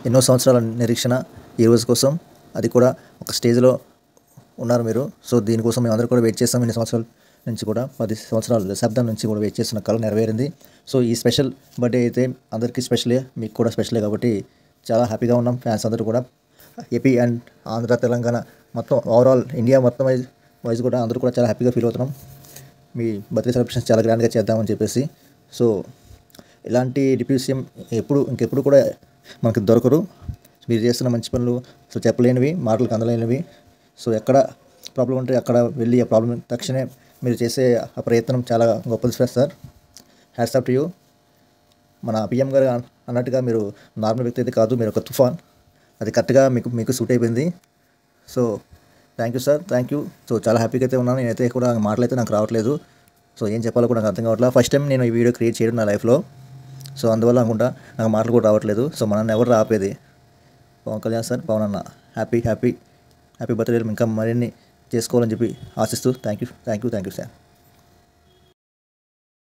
ఎన్నో సంవత్సరాల నిరీక్షణ ఈ రోజు కోసం అది కూడా ఒక స్టేజ్లో ఉన్నారు మీరు సో దీనికోసం మేము అందరూ కూడా వెయిట్ చేస్తాం ఇన్ని సంవత్సరాల నుంచి కూడా పది సంవత్సరాల దశాబ్దం నుంచి కూడా వెయిట్ చేస్తున్న కళ నెరవేరింది సో ఈ స్పెషల్ బర్త్డే అయితే అందరికీ స్పెషలే మీకు కూడా స్పెషలే కాబట్టి చాలా హ్యాపీగా ఉన్నాం ఫ్యాన్స్ అందరూ కూడా ఏపీ అండ్ ఆంధ్ర తెలంగాణ మొత్తం ఓవరాల్ ఇండియా మొత్తం వైజ్ వైజ్ కూడా అందరూ కూడా చాలా హ్యాపీగా ఫీల్ అవుతున్నాం మీ బర్త్డే సెలబ్రేషన్స్ చాలా గ్రాండ్గా చేద్దామని చెప్పేసి సో ఇలాంటి డిప్యూటీ సీఎం ఎప్పుడు ఇంకెప్పుడు కూడా మనకు దొరకరు మీరు చేస్తున్న మంచి పనులు అసలు చెప్పలేనివి మాటలకు అందలేనివి సో ఎక్కడ ప్రాబ్లం ఉంటే అక్కడ వెళ్ళి ఆ ప్రాబ్లం తక్షణమే మీరు చేసే ఆ ప్రయత్నం చాలా గొప్పది sir hats off to you మన పిఎం గారు అన్- అన్నట్టుగా మీరు నార్మల్ వ్యక్తి అయితే కాదు మీరు ఒక తుఫాన్ అది కరెక్ట్గా మీకు మీకు సూట్ అయిపోయింది so thank you sir thank you so చాలా హ్యాపీగా అయితే ఉన్నాను నేనైతే కూడా మాటలు అయితే నాకు రావట్లేదు సో ఏం చెప్పాలో కూడా నాకు అర్థం కావట్లేదు ఫస్ట్ టైం నేను ఈ వీడియో క్రియేట్ చేయడం నా లైఫ్లో సో అందువల్ల అనుకుంటా నాకు మాటలు కూడా రావట్లేదు సో మనల్ని ఎవరు రాపేది పవన్ కళ్యాణ్ సార్ పవన్ అన్న హ్యాపీ హ్యాపీ హ్యాపీ బర్త్డే ఇంకా మరిన్ని చేసుకోవాలని చెప్పి ఆశిస్తూ thank you thank you thank you sir